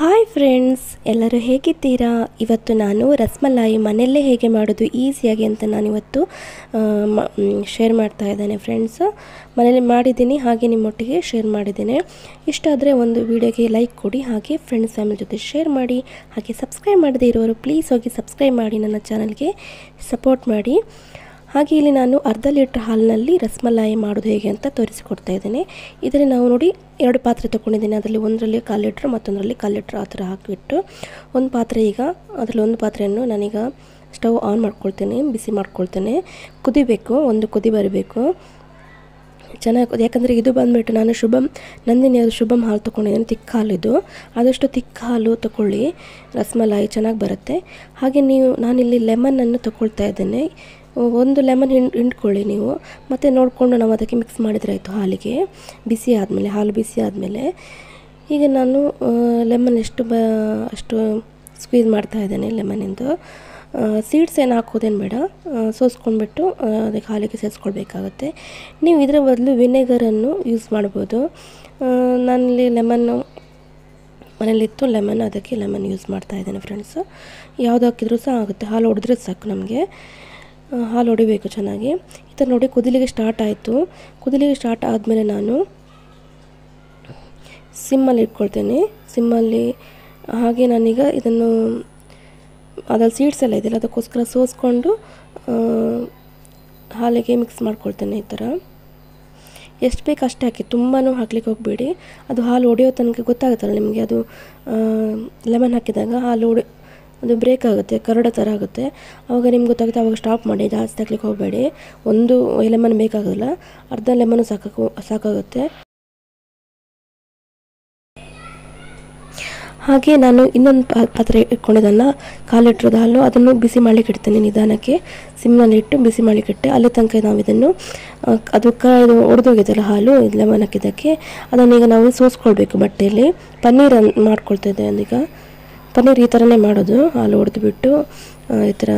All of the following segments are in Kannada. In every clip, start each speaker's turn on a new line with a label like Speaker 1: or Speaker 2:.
Speaker 1: ಹಾಯ್ ಫ್ರೆಂಡ್ಸ್ ಎಲ್ಲರೂ ಹೇಗಿದ್ದೀರಾ ಇವತ್ತು ನಾನು ರಸ್ಮಲಾಯಿ ಮನೆಯಲ್ಲೇ ಹೇಗೆ ಮಾಡೋದು ಈಸಿಯಾಗಿ ಅಂತ ನಾನಿವತ್ತು ಶೇರ್ ಮಾಡ್ತಾ ಇದ್ದೇನೆ ಫ್ರೆಂಡ್ಸ್ ಮನೇಲಿ ಮಾಡಿದ್ದೀನಿ ಹಾಗೆ ನಿಮ್ಮೊಟ್ಟಿಗೆ ಶೇರ್ ಮಾಡಿದ್ದೇನೆ ಇಷ್ಟ ಆದರೆ ಒಂದು ವಿಡಿಯೋಗೆ ಲೈಕ್ ಕೊಡಿ ಹಾಗೆ ಫ್ರೆಂಡ್ಸ್ ಫ್ಯಾಮಿಲಿ ಜೊತೆ ಶೇರ್ ಮಾಡಿ ಹಾಗೆ ಸಬ್ಸ್ಕ್ರೈಬ್ ಮಾಡದೇ ಇರೋರು ಪ್ಲೀಸ್ ಹೋಗಿ ಸಬ್ಸ್ಕ್ರೈಬ್ ಮಾಡಿ ನನ್ನ ಚಾನಲ್ಗೆ ಸಪೋರ್ಟ್ ಮಾಡಿ ಹಾಗೆ ಇಲ್ಲಿ ನಾನು ಅರ್ಧ ಲೀಟ್ರ್ ಹಾಲಿನಲ್ಲಿ ರಸಮಲಾಯಿ ಮಾಡೋದು ಹೇಗೆ ಅಂತ ತೋರಿಸಿಕೊಡ್ತಾ ಇದ್ದೇನೆ ಇದರಲ್ಲಿ ನಾವು ನೋಡಿ ಎರಡು ಪಾತ್ರೆ ತೊಗೊಂಡಿದ್ದೀನಿ ಅದರಲ್ಲಿ ಒಂದರಲ್ಲಿ ಕಾಲು ಲೀಟ್ರ್ ಮತ್ತೊಂದರಲ್ಲಿ ಕಾಲು ಲೀಟ್ರ್ ಆ ಥರ ಹಾಕಿಬಿಟ್ಟು ಒಂದು ಪಾತ್ರೆ ಈಗ ಅದರಲ್ಲಿ ಒಂದು ಪಾತ್ರೆಯನ್ನು ನಾನೀಗ ಸ್ಟವ್ ಆನ್ ಮಾಡ್ಕೊಳ್ತೇನೆ ಬಿಸಿ ಮಾಡ್ಕೊಳ್ತೇನೆ ಕುದಿಬೇಕು ಒಂದು ಕುದಿ ಬರಬೇಕು ಚೆನ್ನಾಗಿ ಯಾಕಂದರೆ ಇದು ಬಂದುಬಿಟ್ಟು ನಾನು ಶುಭಮ್ ನಂದಿನಿ ಅದು ಶುಭಮ್ ಹಾಲು ತೊಗೊಂಡಿದ್ದೀನಿ ತಿಕ್ಕ ಹಾಲಿದು ಆದಷ್ಟು ತಿಕ್ಕ ಹಾಲು ತೊಗೊಳ್ಳಿ ರಸಮಲಾಯಿ ಚೆನ್ನಾಗಿ ಬರುತ್ತೆ ಹಾಗೆ ನೀವು ನಾನಿಲ್ಲಿ ಲೆಮನನ್ನು ತೊಗೊಳ್ತಾ ಇದ್ದೇನೆ ಒಂದು ಲೆಮನ್ ಹಿಂಡ್ ಹಿಂಡ್ಕೊಳ್ಳಿ ನೀವು ಮತ್ತು ನೋಡಿಕೊಂಡು ನಾವು ಅದಕ್ಕೆ ಮಿಕ್ಸ್ ಮಾಡಿದರೆ ಆಯಿತು ಹಾಲಿಗೆ ಬಿಸಿ ಆದಮೇಲೆ ಹಾಲು ಬಿಸಿ ಆದಮೇಲೆ ಈಗ ನಾನು ಲೆಮನ್ ಎಷ್ಟು ಬ ಅಷ್ಟು ಸ್ಕ್ವೀಸ್ ಮಾಡ್ತಾ ಇದ್ದೇನೆ ಲೆಮನಿಂದು ಸೀಡ್ಸ್ ಏನು ಹಾಕೋದೇನು ಬೇಡ ಸೋಸ್ಕೊಂಡ್ಬಿಟ್ಟು ಅದಕ್ಕೆ ಹಾಲಿಗೆ ಸೇರಿಸ್ಕೊಳ್ಬೇಕಾಗತ್ತೆ ನೀವು ಇದರ ಬದಲು ವಿನೆಗರನ್ನು ಯೂಸ್ ಮಾಡ್ಬೋದು ನಾನಿಲ್ಲಿ ಲೆಮನ್ನು ಮನೇಲಿತ್ತು ಲೆಮನ್ ಅದಕ್ಕೆ ಲೆಮನ್ ಯೂಸ್ ಮಾಡ್ತಾ ಇದ್ದೇನೆ ಫ್ರೆಂಡ್ಸು ಯಾವುದು ಹಾಕಿದ್ರೂ ಸಹ ಆಗುತ್ತೆ ಹಾಲು ಹೊಡೆದ್ರೆ ಸಾಕು ನಮಗೆ ಹಾಲು ಹೊಡಿಬೇಕು ಚೆನ್ನಾಗಿ ಈ ಥರ ನೋಡಿ ಕುದಿಲಿಗೆ ಸ್ಟಾರ್ಟ್ ಆಯಿತು ಕುದಿಲಿಗೆ ಸ್ಟಾರ್ಟ್ ಆದಮೇಲೆ ನಾನು ಸಿಮ್ಮಲ್ಲಿ ಇಟ್ಕೊಳ್ತೇನೆ ಸಿಮ್ಮಲ್ಲಿ ಹಾಗೆ ನಾನೀಗ ಇದನ್ನು ಅದ್ರಲ್ಲಿ ಸೀಡ್ಸ್ ಎಲ್ಲ ಇದೆಯಲ್ಲ ಅದಕ್ಕೋಸ್ಕರ ಸೋಸ್ಕೊಂಡು ಹಾಲಿಗೆ ಮಿಕ್ಸ್ ಮಾಡ್ಕೊಳ್ತೇನೆ ಈ ಥರ ಎಷ್ಟು ಬೇಕು ಅಷ್ಟೇ ಹಾಕಿ ತುಂಬಾ ಹಾಕ್ಲಿಕ್ಕೆ ಹೋಗಬೇಡಿ ಅದು ಹಾಲು ಹೊಡೆಯೋ ತನಕ ಗೊತ್ತಾಗುತ್ತಲ್ಲ ನಿಮಗೆ ಅದು ಲೆಮನ್ ಹಾಕಿದಾಗ ಹಾಲು ಹೊಡೆ ಅದು ಬ್ರೇಕ್ ಆಗುತ್ತೆ ಕರಡ ಥರ ಆಗುತ್ತೆ ಆವಾಗ ನಿಮ್ಗೆ ಗೊತ್ತಾಗುತ್ತೆ ಆವಾಗ ಸ್ಟಾಪ್ ಮಾಡಿ ಜಾಸ್ತಿ ಹಾಕ್ಲಿಕ್ಕೆ ಹೋಗಬೇಡಿ ಒಂದು ಲೆಮನ್ ಬೇಕಾಗೋಲ್ಲ ಅರ್ಧ ಲೆಮನ್ನು ಸಾಕಾಗು ಸಾಕಾಗುತ್ತೆ ಹಾಗೆ ನಾನು ಇನ್ನೊಂದು ಪಾತ್ರೆ ಇಟ್ಕೊಂಡಿದ್ದಲ್ಲ ಕಾಲು ಲೀಟ್ರದ ಹಾಲು ಅದನ್ನು ಬಿಸಿ ಮಾಡಲಿಕ್ಕೆ ಇಡ್ತೇನೆ ನಿಧಾನಕ್ಕೆ ಸಿಮ್ನಲ್ಲಿ ಇಟ್ಟು ಬಿಸಿ ಮಾಡಲಿಕ್ಕೆ ಇಟ್ಟೆ ಅಲ್ಲಿ ತನಕ ನಾವು ಇದನ್ನು ಅದು ಕ ಇದು ಒಡೆದೋಗಿದೆಯಲ್ಲ ಹಾಲು ಲೆಮನ್ ಹಾಕಿದ್ದಕ್ಕೆ ಅದನ್ನೀಗ ನಾವು ಸೋಸ್ಕೊಳ್ಬೇಕು ಬಟ್ಟೆಯಲ್ಲಿ ಪನ್ನೀರ್ ಮಾಡ್ಕೊಳ್ತಿದ್ದೆ ಅದೀಗ ಪನ್ನೀರ್ ಈ ಥರನೇ ಮಾಡೋದು ಹಾಲು ಹೊಡೆದುಬಿಟ್ಟು ಈ ಥರ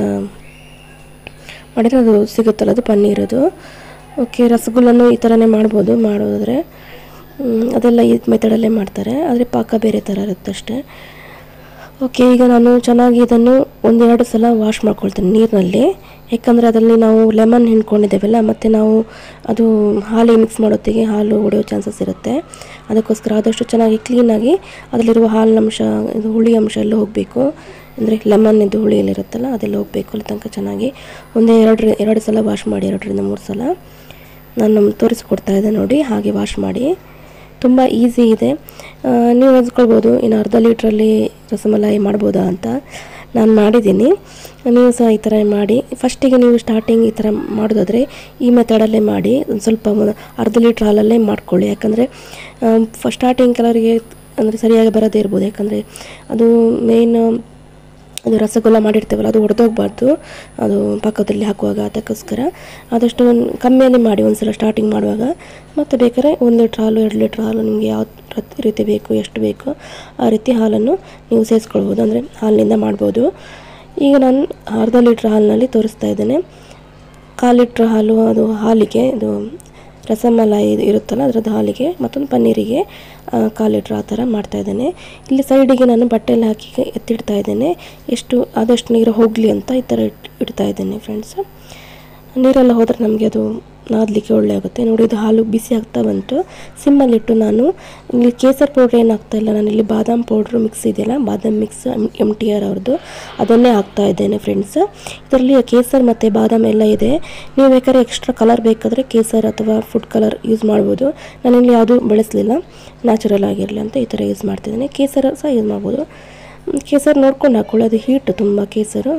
Speaker 1: ಮಾಡಿದ್ರೆ ಅದು ಸಿಗುತ್ತಲ್ಲ ಅದು ಪನ್ನೀರದು ಓಕೆ ರಸಗುಲ್ಲನೂ ಈ ಥರನೇ ಮಾಡ್ಬೋದು ಮಾಡೋದಾದರೆ ಅದೆಲ್ಲ ಈ ಮೆಥಡಲ್ಲೇ ಮಾಡ್ತಾರೆ ಆದರೆ ಪಾಕ ಬೇರೆ ಥರ ಇರುತ್ತೆ ಅಷ್ಟೇ ಓಕೆ ಈಗ ನಾನು ಚೆನ್ನಾಗಿ ಇದನ್ನು ಒಂದೆರಡು ಸಲ ವಾಶ್ ಮಾಡ್ಕೊಳ್ತೇನೆ ನೀರಿನಲ್ಲಿ ಯಾಕಂದರೆ ಅದರಲ್ಲಿ ನಾವು ಲೆಮನ್ ಹಿಂಡ್ಕೊಂಡಿದ್ದೇವಲ್ಲ ಮತ್ತು ನಾವು ಅದು ಹಾಲಿಗೆ ಮಿಕ್ಸ್ ಮಾಡೋತ್ತಿಗೆ ಹಾಲು ಹೊಡೆಯೋ ಚಾನ್ಸಸ್ ಇರುತ್ತೆ ಅದಕ್ಕೋಸ್ಕರ ಆದಷ್ಟು ಚೆನ್ನಾಗಿ ಕ್ಲೀನಾಗಿ ಅದರಲ್ಲಿರುವ ಹಾಲಿನ ಅಂಶ ಇದು ಹುಳಿ ಅಂಶ ಎಲ್ಲ ಹೋಗಬೇಕು ಅಂದರೆ ಲೆಮನ್ ಇದು ಹುಳಿಯಲ್ಲಿರುತ್ತಲ್ಲ ಅದೆಲ್ಲ ಹೋಗಬೇಕು ಅಲ್ಲಿ ತನಕ ಚೆನ್ನಾಗಿ ಒಂದೇ ಎರಡು ಎರಡು ಸಲ ವಾಶ್ ಮಾಡಿ ಎರಡರಿಂದ ಮೂರು ಸಲ ನಾನು ತೋರಿಸ್ಕೊಡ್ತಾ ಇದ್ದೆ ನೋಡಿ ಹಾಗೆ ವಾಶ್ ಮಾಡಿ ತುಂಬ ಈಸಿ ಇದೆ ನೀವು ಅನ್ಸ್ಕೊಳ್ಬೋದು ಇನ್ನು ಅರ್ಧ ಲೀಟ್ರಲ್ಲಿ ರಸಮಲಾಯಿ ಮಾಡ್ಬೋದಾ ಅಂತ ನಾನು ಮಾಡಿದ್ದೀನಿ ನೀವು ಸಹ ಈ ಥರ ಮಾಡಿ ಫಸ್ಟಿಗೆ ನೀವು ಸ್ಟಾರ್ಟಿಂಗ್ ಈ ಥರ ಮಾಡೋದಾದರೆ ಈ ಮೆಥಡಲ್ಲೇ ಮಾಡಿ ಒಂದು ಸ್ವಲ್ಪ ಅರ್ಧ ಲೀಟ್ರ್ ಹಾಲಲ್ಲೇ ಮಾಡ್ಕೊಳ್ಳಿ ಯಾಕಂದರೆ ಸ್ಟಾರ್ಟಿಂಗ್ ಕೆಲವರಿಗೆ ಅಂದರೆ ಸರಿಯಾಗಿ ಬರೋದೇ ಇರ್ಬೋದು ಯಾಕಂದರೆ ಅದು ಮೇಯ್ನ್ ಅದು ರಸಗುಲ್ಲ ಮಾಡಿರ್ತೇವಲ್ಲ ಅದು ಹೊಡೆದೋಗ್ಬಾರ್ದು ಅದು ಪಕ್ಕದಲ್ಲಿ ಹಾಕುವಾಗ ಅದಕ್ಕೋಸ್ಕರ ಆದಷ್ಟು ಒಂದು ಕಮ್ಮಿಯಲ್ಲಿ ಮಾಡಿ ಒಂದು ಸಲ ಸ್ಟಾರ್ಟಿಂಗ್ ಮಾಡುವಾಗ ಮತ್ತು ಬೇಕಾದ್ರೆ ಒಂದು ಲೀಟ್ರ್ ಹಾಲು ಎರಡು ಲೀಟ್ರ್ ಹಾಲು ನಿಮಗೆ ಯಾವ ರೀತಿ ಬೇಕು ಎಷ್ಟು ಬೇಕು ಆ ರೀತಿ ಹಾಲನ್ನು ನೀವು ಸೇರಿಸ್ಕೊಳ್ಬೋದು ಅಂದರೆ ಹಾಲಿನಿಂದ ಮಾಡ್ಬೋದು ಈಗ ನಾನು ಅರ್ಧ ಲೀಟ್ರ್ ಹಾಲಿನಲ್ಲಿ ತೋರಿಸ್ತಾ ಇದ್ದೇನೆ ಕಾಲು ಲೀಟ್ರ್ ಹಾಲು ಅದು ಹಾಲಿಗೆ ಇದು ರಸಮಲಾಯಿ ಇರುತ್ತಲ್ಲ ಅದರದ್ದು ಹಾಲಿಗೆ ಮತ್ತೊಂದು ಪನ್ನೀರಿಗೆ ಕಾಲು ಲೀಟ್ರ್ ಆ ಥರ ಮಾಡ್ತಾಯಿದ್ದೇನೆ ಇಲ್ಲಿ ಸೈಡಿಗೆ ನಾನು ಬಟ್ಟೆಯಲ್ಲಿ ಹಾಕಿ ಎತ್ತಿಡ್ತಾ ಇದ್ದೇನೆ ಎಷ್ಟು ಆದಷ್ಟು ನೀರು ಹೋಗಲಿ ಅಂತ ಈ ಥರ ಇಟ್ ಇಡ್ತಾ ಇದ್ದೇನೆ ಫ್ರೆಂಡ್ಸ್ ನೀರೆಲ್ಲ ಹೋದರೆ ನಮಗೆ ಅದು ನಾದಲಿಕ್ಕೆ ಒಳ್ಳೆ ಆಗುತ್ತೆ ನೋಡಿ ಇದು ಹಾಲು ಬಿಸಿ ಆಗ್ತಾ ಬಂತು ಸಿಮ್ಮಲ್ಲಿಟ್ಟು ನಾನು ಇಲ್ಲಿ ಕೇಸರ್ ಪೌಡ್ರ್ ಏನು ಆಗ್ತಾ ಇಲ್ಲ ನಾನು ಇಲ್ಲಿ ಬಾದಾಮ್ ಪೌಡ್ರು ಮಿಕ್ಸ್ ಇದೆಯಲ್ಲ ಬಾದಾಮ್ ಮಿಕ್ಸ್ ಎಮ್ ಟಿ ಆರ್ ಅವ್ರದ್ದು ಅದನ್ನೇ ಹಾಕ್ತಾ ಇದ್ದೇನೆ ಫ್ರೆಂಡ್ಸ್ ಇದರಲ್ಲಿ ಕೇಸರ್ ಮತ್ತು ಬಾದಾಮ್ ಎಲ್ಲ ಇದೆ ನೀವು ಬೇಕಾದ್ರೆ ಎಕ್ಸ್ಟ್ರಾ ಕಲರ್ ಬೇಕಾದರೆ ಕೇಸರ್ ಅಥವಾ ಫುಡ್ ಕಲರ್ ಯೂಸ್ ಮಾಡ್ಬೋದು ನಾನಿಲ್ಲಿ ಯಾವುದೂ ಬಳಸಲಿಲ್ಲ ನ್ಯಾಚುರಲ್ ಆಗಿರಲಿ ಅಂತ ಈ ಥರ ಯೂಸ್ ಮಾಡ್ತಿದ್ದೀನಿ ಕೇಸರ ಸಹ ಯೂಸ್ ಮಾಡ್ಬೋದು ಕೇಸರ್ ನೋಡ್ಕೊಂಡು ಹಾಕ್ಕೊಳ್ಳಿ ಅದು ಹೀಟ್ ತುಂಬ ಕೇಸರು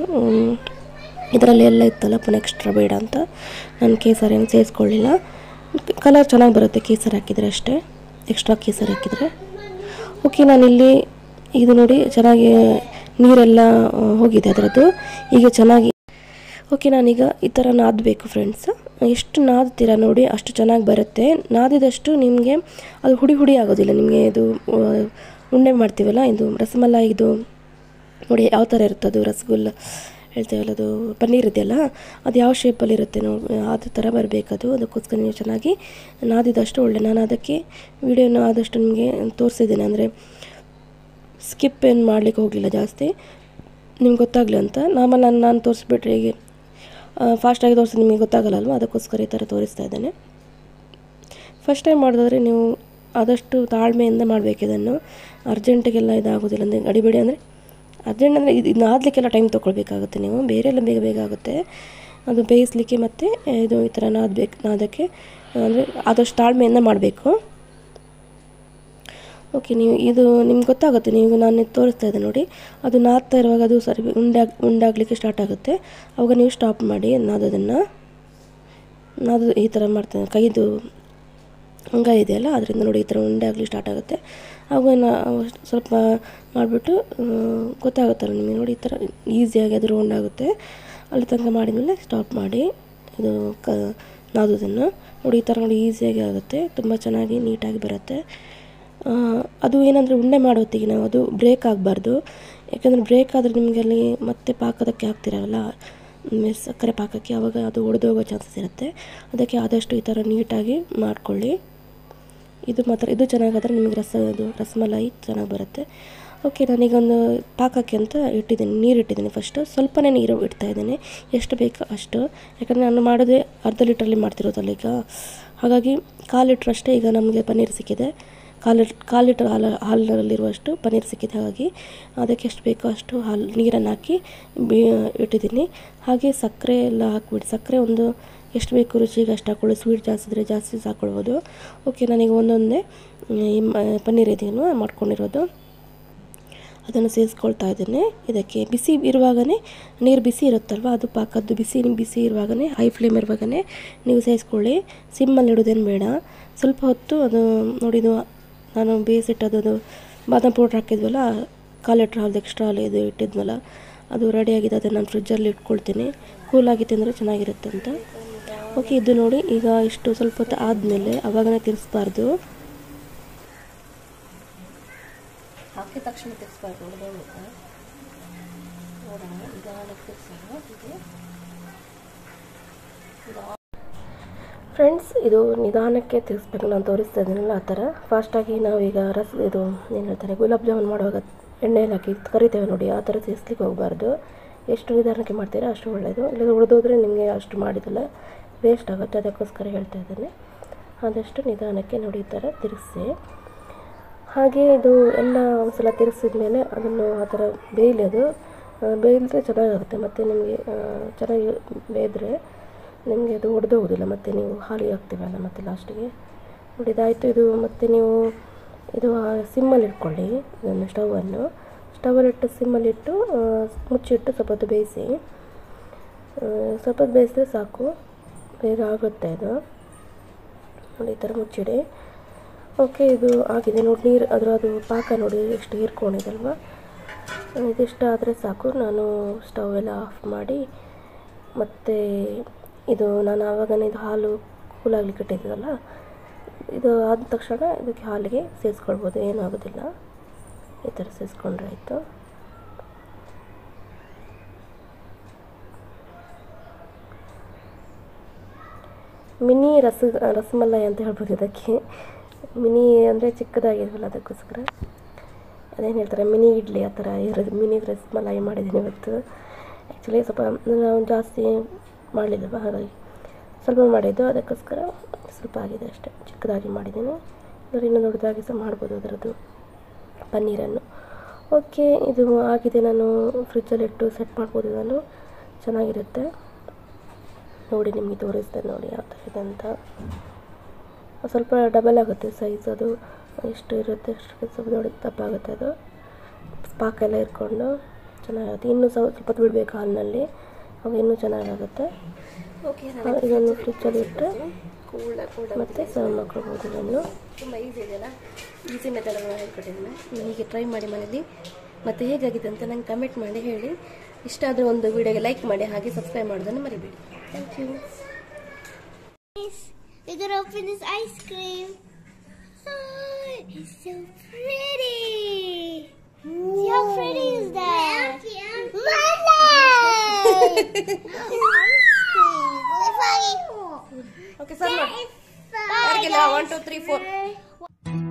Speaker 1: ಇದರಲ್ಲಿ ಎಲ್ಲ ಇತ್ತಲ್ಲ ಪುನಃ ಎಕ್ಸ್ಟ್ರಾ ಬೇಡ ಅಂತ ನಾನು ಕೇಸರಿ ಏನು ಸೇರಿಸ್ಕೊಳ್ಳಿಲ್ಲ ಕಲರ್ ಚೆನ್ನಾಗಿ ಬರುತ್ತೆ ಕೇಸರಿ ಹಾಕಿದರೆ ಅಷ್ಟೇ ಎಕ್ಸ್ಟ್ರಾ ಕೇಸರಿ ಹಾಕಿದರೆ ಓಕೆ ನಾನಿಲ್ಲಿ ಇದು ನೋಡಿ ಚೆನ್ನಾಗಿ ನೀರೆಲ್ಲ ಹೋಗಿದೆ ಅದರದ್ದು ಈಗ ಚೆನ್ನಾಗಿ ಓಕೆ ನಾನೀಗ ಈ ಥರ ನಾದಬೇಕು ಫ್ರೆಂಡ್ಸ್ ಎಷ್ಟು ನಾದ್ತೀರಾ ನೋಡಿ ಅಷ್ಟು ಚೆನ್ನಾಗಿ ಬರುತ್ತೆ ನಾದಿದಷ್ಟು ನಿಮಗೆ ಅದು ಹುಡಿ ಹುಡಿ ಆಗೋದಿಲ್ಲ ನಿಮಗೆ ಇದು ಉಂಡೆ ಮಾಡ್ತೀವಲ್ಲ ಇದು ರಸಮಲಾಯಿ ಇದು ನೋಡಿ ಯಾವ ಥರ ಇರುತ್ತೆ ಅದು ರಸಗುಲ್ಲ ಹೇಳ್ತೇವಲ್ಲ ಅದು ಪನ್ನೀರ್ ಇದೆಯಲ್ಲ ಅದು ಯಾವ ಶೇಪಲ್ಲಿ ಇರುತ್ತೆ ನಾವು ಅದೇ ಥರ ಬರಬೇಕದು ಅದಕ್ಕೋಸ್ಕರ ನೀವು ಚೆನ್ನಾಗಿ ನಾದಿದಷ್ಟು ಒಳ್ಳೆ ನಾನು ಅದಕ್ಕೆ ವಿಡಿಯೋನ ಆದಷ್ಟು ನಿಮಗೆ ತೋರಿಸಿದ್ದೇನೆ ಅಂದರೆ ಸ್ಕಿಪ್ ಏನು ಮಾಡಲಿಕ್ಕೆ ಹೋಗಲಿಲ್ಲ ಜಾಸ್ತಿ ನಿಮ್ಗೆ ಗೊತ್ತಾಗಲಿ ಅಂತ ನಾಮ ನಾನು ನಾನು ತೋರಿಸ್ಬಿಟ್ರೆ ಹೀಗೆ ಫಾಸ್ಟಾಗಿ ತೋರಿಸಿ ನಿಮಗೆ ಗೊತ್ತಾಗಲ್ಲ ಅಲ್ವಾ ಅದಕ್ಕೋಸ್ಕರ ಈ ಥರ ತೋರಿಸ್ತಾ ಇದ್ದೇನೆ ಫಸ್ಟ್ ಟೈಮ್ ಮಾಡೋದಾದ್ರೆ ನೀವು ಆದಷ್ಟು ತಾಳ್ಮೆಯಿಂದ ಮಾಡಬೇಕು ಇದನ್ನು ಅರ್ಜೆಂಟಿಗೆಲ್ಲ ಇದಾಗೋದಿಲ್ಲ ಅಂದರೆ ಗಡಿಬಿಡಿ ಅಂದರೆ ಅರ್ಜೆಂಟ್ ಅಂದರೆ ಇದು ಇದನ್ನ ಆದಲಿಕ್ಕೆಲ್ಲ ಟೈಮ್ ತೊಗೊಳ್ಬೇಕಾಗುತ್ತೆ ನೀವು ಬೇರೆ ಎಲ್ಲ ಬೇಗ ಬೇಗ ಆಗುತ್ತೆ ಅದು ಬೇಯಿಸಲಿಕ್ಕೆ ಮತ್ತು ಇದು ಈ ಥರ ನಾದಬೇಕು ನಾದಕ್ಕೆ ಅಂದರೆ ಆದಷ್ಟು ತಾಳ್ಮೆಯಿಂದ ಮಾಡಬೇಕು ಓಕೆ ನೀವು ಇದು ನಿಮ್ಗೆ ಗೊತ್ತಾಗುತ್ತೆ ನೀವು ನಾನು ತೋರಿಸ್ತಾ ಇದ್ದೆ ನೋಡಿ ಅದು ನಾದ್ತಾ ಇರುವಾಗ ಅದು ಸರಿ ಉಂಡೆ ಉಂಡಾಗಲಿಕ್ಕೆ ಸ್ಟಾರ್ಟ್ ಆಗುತ್ತೆ ಅವಾಗ ನೀವು ಸ್ಟಾಪ್ ಮಾಡಿ ನಾದೋದನ್ನು ನಾದು ಈ ಥರ ಮಾಡ್ತೇನೆ ಕೈದು ಅಂಗಾಯ ಇದೆಯಲ್ಲ ಅದರಿಂದ ನೋಡಿ ಈ ಥರ ಉಂಡೆ ಆಗಲಿ ಸ್ಟಾರ್ಟ್ ಆಗುತ್ತೆ ಆವಾಗ ನಾವು ಸ್ವಲ್ಪ ಮಾಡಿಬಿಟ್ಟು ಗೊತ್ತಾಗುತ್ತಲ್ಲ ನಿಮಗೆ ನೋಡಿ ಈ ಥರ ಈಸಿಯಾಗಿ ಅದು ರೌಂಡ್ ಆಗುತ್ತೆ ಅಲ್ಲಿ ತನಕ ಮಾಡಿದ್ಮೇಲೆ ಸ್ಟಾಪ್ ಮಾಡಿ ಇದು ಕ ನಾದೋದನ್ನು ನೋಡಿ ಈ ಥರ ನೋಡಿ ಈಸಿಯಾಗಿ ಆಗುತ್ತೆ ತುಂಬ ಚೆನ್ನಾಗಿ ನೀಟಾಗಿ ಬರುತ್ತೆ ಆ, ಅದು ಏನಂದರೆ ಉಂಡೆ ಮಾಡೋ ಹೊತ್ತಿಗೆ ನಾವು ಅದು ಬ್ರೇಕ್ ಆಗಬಾರ್ದು ಯಾಕಂದರೆ ಬ್ರೇಕ್ ಆದರೆ ನಿಮಗೆ ಅಲ್ಲಿ ಮತ್ತೆ ಪಾಕದಕ್ಕೆ ಹಾಕ್ತಿರಲ್ಲ ಮ್, ಸಕ್ಕರೆ ಪಾಕಕ್ಕೆ ಆವಾಗ ಅದು ಒಡೆದೋಗೋ ಚಾನ್ಸಸ್ ಇರುತ್ತೆ ಅದಕ್ಕೆ ಆದಷ್ಟು ಈ ಥರ ನೀಟಾಗಿ ಮಾಡ್ಕೊಳ್ಳಿ ಇದು ಮಾತ್ರ ಇದು ಚೆನ್ನಾಗಾದರೆ ನಿಮಗೆ ರಸ ಇದು ರಸಮಲಾಯಿ ಚೆನ್ನಾಗಿ ಬರುತ್ತೆ ಓಕೆ ನಾನೀಗೊಂದು ಪಾಕಕ್ಕೆ ಅಂತ ಇಟ್ಟಿದ್ದೀನಿ ನೀರು ಇಟ್ಟಿದ್ದೀನಿ ಫಸ್ಟು ಸ್ವಲ್ಪನೇ ನೀರು ಇಡ್ತಾ ಇದ್ದೀನಿ ಎಷ್ಟು ಬೇಕೋ ಅಷ್ಟು ಯಾಕಂದರೆ ನಾನು ಮಾಡೋದೇ ಅರ್ಧ ಲೀಟ್ರಲ್ಲಿ ಮಾಡ್ತಿರೋದಲ್ಲ ಈಗ ಹಾಗಾಗಿ ಕಾಲು ಲೀಟ್ರ್ ಅಷ್ಟೇ ಈಗ ನಮಗೆ ಪನ್ನೀರ್ ಸಿಕ್ಕಿದೆ ಕಾಲು ಲೀಟ್ ಕಾಲು ಲೀಟರ್ ಹಾಲು ಹಾಲಿನಲ್ಲಿರುವಷ್ಟು ಪನ್ನೀರ್ ಸಿಕ್ಕಿದೆ ಹಾಗಾಗಿ ಅದಕ್ಕೆ ಎಷ್ಟು ಬೇಕೋ ಅಷ್ಟು ಹಾಲು ನೀರನ್ನು ಹಾಕಿ ಬಿ ಇಟ್ಟಿದ್ದೀನಿ ಹಾಗೆ ಸಕ್ಕರೆ ಎಲ್ಲ ಹಾಕ್ಬಿಟ್ಟು ಸಕ್ಕರೆ ಒಂದು ಎಷ್ಟು ಬೇಕು ರುಚಿಗೆ ಅಷ್ಟು ಹಾಕ್ಕೊಳ್ಳಿ ಸ್ವೀಟ್ ಜಾಸ್ತಿ ಇದ್ದರೆ ಜಾಸ್ತಿ ಹಾಕ್ಕೊಳ್ಬೋದು ಓಕೆ ನನಗೆ ಒಂದೊಂದೇ ಈ ಮ- ಪನ್ನೀರ್ ಇದೆಯಲ್ವ ಮಾಡ್ಕೊಂಡಿರೋದು ಅದನ್ನು ಸೇರಿಸ್ಕೊಳ್ತಾ ಇದ್ದೇನೆ ಇದಕ್ಕೆ ಬಿಸಿ ಇರುವಾಗಲೇ ನೀರು ಬಿಸಿ ಇರುತ್ತಲ್ವ ಅದು ಪಾಕದ್ದು ಬಿಸಿ ಬಿಸಿ ಇರುವಾಗಲೇ ಹೈ ಫ್ಲೇಮ್ ಇರುವಾಗಲೇ ನೀವು ಸೇರಿಸ್ಕೊಳ್ಳಿ ಸಿಮ್ಮಲ್ಲಿ ಇಡೋದೇನು ಬೇಡ ಸ್ವಲ್ಪ ಹೊತ್ತು ಅದು ನೋಡಿದು ನಾನು ಬೇಯಿಸಿಟ್ಟದ್ದು ಅದು ಬಾದಾಮ್ ಪೌಡ್ರ್ ಹಾಕಿದ್ವಲ್ಲ ಕಾಲು ಲೀಟ್ರ್ ಹಾಲು ಎಕ್ಸ್ಟ್ರಾ ಹಾಲು ಇದು ಇಟ್ಟಿದ್ವಲ್ಲ ಅದು ರೆಡಿಯಾಗಿದೆ ಅದನ್ನು ನಾನು ಫ್ರಿಜ್ಜಲ್ಲಿ ಇಟ್ಕೊಳ್ತೀನಿ ಕೂಲಾಗಿ ತಿಂದರೆ ಚೆನ್ನಾಗಿರುತ್ತೆ ಅಂತ ಓಕೆ ಇದು ನೋಡಿ ಈಗ ಇಷ್ಟು ಸ್ವಲ್ಪ ಹೊತ್ತು ಆದಮೇಲೆ ಅವಾಗನೇ ತಿರ್ಸ್ಬಾರ್ದು ಹಾಕಿದ ತಕ್ಷಣ ತಿರ್ಸ್ಬಾರ್ದು ನೋಡೋಣ ನಿಧಾನಕ್ಕೆ ತಿರ್ಸೋಣ ಹೀಗೆ ಫ್ರೆಂಡ್ಸ್ ಇದು ನಿಧಾನಕ್ಕೆ ತಿರ್ಸ್ಬೇಕು ನಾನು ತೋರಿಸ್ತಾ ಇದ್ದೀನಲ್ಲ ಆ ಥರ ಫಾಸ್ಟಾಗಿ ನಾವೀಗ ರಸ ಇದು ಏನು ಹೇಳ್ತಾರೆ ಗುಲಾಬ್ ಜಾಮೂನ್ ಮಾಡುವಾಗ ಎಣ್ಣೆಯಲ್ಲಿ ಹಾಕಿ ಕರಿತೇವೆ ನೋಡಿ ಆ ಥರ ತಿರ್ಸ್ಲಿಕ್ಕೆ ಹೋಗಬಾರ್ದು ಎಷ್ಟು ನಿಧಾನಕ್ಕೆ ಮಾಡ್ತೀರಾ ಅಷ್ಟು ಒಳ್ಳೆಯದು ಇಲ್ಲದ್ರೆ ಉಳಿದೋದ್ರೆ ನಿಮಗೆ ಅಷ್ಟು ಮಾಡಿದಲ್ಲ ವೇಸ್ಟ್ ಆಗುತ್ತೆ ಅದಕ್ಕೋಸ್ಕರ ಹೇಳ್ತಾ ಇದ್ದೇನೆ ಆದಷ್ಟು ನಿಧಾನಕ್ಕೆ ನೋಡಿ ಈ ಥರ ತಿರುಗಿಸಿ ಹಾಗೆ ಇದು ಎಲ್ಲ ಒಂದ್ಸಲ ತಿರ್ಗಿಸಿದ ಮೇಲೆ ಅದನ್ನು ಆ ಥರ ಬೇಯಲಿ ಅದು ಆ, ಬೇಯಿದ್ರೆ ಚೆನ್ನಾಗಾಗುತ್ತೆ ಮತ್ತು ನಿಮಗೆ ಆ, ಚೆನ್ನಾಗಿ ಬೇಯಿದ್ರೆ ನಿಮಗೆ ಅದು ಒಡೆದೋಗೋದಿಲ್ಲ ಮತ್ತು ನೀವು ಹಾಲಿಗೆ ಹಾಕ್ತೀವಲ್ಲ ಮತ್ತು ಲಾಸ್ಟಿಗೆ ನೋಡಿ ಇದಾಯಿತು ಇದು ಮತ್ತು ನೀವು ಇದು ಸಿಮ್ಮಲ್ಲಿ ಇಟ್ಕೊಳ್ಳಿ ಇದನ್ನು ಸ್ಟವನ್ನು ಸ್ಟವಲ್ಲಿಟ್ಟು ಸಿಮ್ಮಲ್ಲಿಟ್ಟು ಆ, ಮುಚ್ಚಿಟ್ಟು ಸ್ವಲ್ಪ ಹೊತ್ತು ಬೇಯಿಸಿ ಆ, ಸ್ವಲ್ಪ ಹೊತ್ತು ಬೇಯಿಸಿದ್ರೆ ಸಾಕು ಬೇಗ ಆಗುತ್ತೆ ಅದು ನೋಡಿ ಈ ಥರ ಮುಚ್ಚಿಡಿ ಓಕೆ ಇದು ಆಗಿದೆ ನೋಡಿ ನೀರು ಅದರ ಅದು ಪಾಕ ನೋಡಿ ಎಷ್ಟು ಹೀರ್ಕೊಂಡಿದಲ್ವ ಇದಿಷ್ಟ ಆದರೆ ಸಾಕು ನಾನು ಸ್ಟವ್ ಎಲ್ಲ ಆಫ್ ಮಾಡಿ ಮತ್ತು ಇದು ನಾನು ಆವಾಗನೇ ಇದು ಹಾಲು ಕೂಲಾಗ್ಲಿಕ್ಕೆ ಇಟ್ಟಿದ್ದಲ್ಲ ಇದು ಆದ ತಕ್ಷಣ ಇದಕ್ಕೆ ಹಾಲಿಗೆ ಸೇರಿಸ್ಕೊಳ್ಬೋದು ಏನೂ ಆಗೋದಿಲ್ಲ ಈ ಥರ ಸೇರಿಸ್ಕೊಂಡ್ರೆ ಆಯಿತು ಮಿನಿ ರಸ ರಸಮಲೈ ಅಂತ ಹೇಳ್ಬೋದು ಇದಕ್ಕೆ ಮಿನಿ ಅಂದರೆ ಚಿಕ್ಕದಾಗಿದೆಯಲ್ಲ ಅದಕ್ಕೋಸ್ಕರ ಅದೇನು ಹೇಳ್ತಾರೆ ಮಿನಿ ಇಡ್ಲಿ ಆ ಥರ ಇರೋದು ಮಿನಿ ರಸಮಲೈ ಮಾಡಿದ್ದೀನಿ ಇವತ್ತು ಆ್ಯಕ್ಚುಲಿ ಸ್ವಲ್ಪ ನಾವು ಜಾಸ್ತಿ ಮಾಡಲಿಲ್ಲವ ಹಾಗಾಗಿ ಸ್ವಲ್ಪ ಮಾಡಿದ್ದು ಅದಕ್ಕೋಸ್ಕರ ಸ್ವಲ್ಪ ಆಗಿದೆ ಅಷ್ಟೇ ಚಿಕ್ಕದಾಗಿ ಮಾಡಿದ್ದೀನಿ ಇದ್ರ ಇನ್ನೂ ದೊಡ್ಡದಾಗಿ ಸಹ ಮಾಡ್ಬೋದು ಅದರದ್ದು ಪನ್ನೀರನ್ನು ಓಕೆ ಇದು ಆಗಿದೆ ನಾನು ಫ್ರಿಜ್ಜಲ್ಲಿಟ್ಟು ಸೆಟ್ ಮಾಡ್ಬೋದು ನಾನು ಚೆನ್ನಾಗಿರುತ್ತೆ ನೋಡಿ ನಿಮಗೆ ತೋರಿಸ್ತೇನೆ ನೋಡಿ ಯಾವ ಥರ ಇದೆ ಅಂತ ಸ್ವಲ್ಪ ಡಬಲ್ ಆಗುತ್ತೆ ಸೈಜ್ ಅದು ಎಷ್ಟು ಇರುತ್ತೆ ಅಷ್ಟು ಸ್ವಲ್ಪ ದೊಡ್ಡ ದಪ್ಪ ಆಗುತ್ತೆ ಅದು ಪಾಕ ಎಲ್ಲ ಇಟ್ಕೊಂಡು ಚೆನ್ನಾಗಿರುತ್ತೆ ಇನ್ನೂ ಸ್ವಲ್ಪ ಸ್ವಲ್ಪ ಹೊತ್ತು ಬಿಡಬೇಕು ಹಾಲಿನಲ್ಲಿ ಅವಾಗ ಇನ್ನೂ ಚೆನ್ನಾಗಾಗುತ್ತೆ
Speaker 2: ಓಕೆ
Speaker 1: ಆ, ಇದನ್ನು ಫ್ರಿಜ್ಜಲ್ಲಿ ಇಟ್ಟರೆ
Speaker 2: ಕೂಲ್ ಕೂಲ್
Speaker 1: ಮತ್ತೆ ಸರ್ವ್ ಮಾಡ್ಕೊಳ್ಬೋದು ಇದನ್ನು
Speaker 2: ತುಂಬ ಈಸಿ ಇದೆಯಲ್ಲ ಈಸಿ ಮೆಥಡನ್ನು ಹೇಳ್ಕೊಟ್ಟಿದ್ದೀನಿ ನೀವು ಹೀಗೆ ಟ್ರೈ ಮಾಡಿ ಮನೇಲಿ ಮತ್ತು ಹೇಗಾಗಿದೆ ಅಂತ ನಂಗೆ ಕಮೆಂಟ್ ಮಾಡಿ ಹೇಳಿ ಇಷ್ಟ ಆದರೆ ಒಂದು ವಿಡಿಯೋಗೆ ಲೈಕ್ ಮಾಡಿ ಹಾಗೆ ಸಬ್ಸ್ಕ್ರೈಬ್ ಮಾಡೋದನ್ನು ಮರಿಬೇಡಿ thank you
Speaker 3: Guys, we're gonna open this ice cream. Oh, it's so pretty. See how pretty is that?
Speaker 2: Okay sir ಮಾಡಿ ಯಾರಿಗೆಲ್ಲ ಒನ್ ಟು ತ್ರೀ ಫೋರ್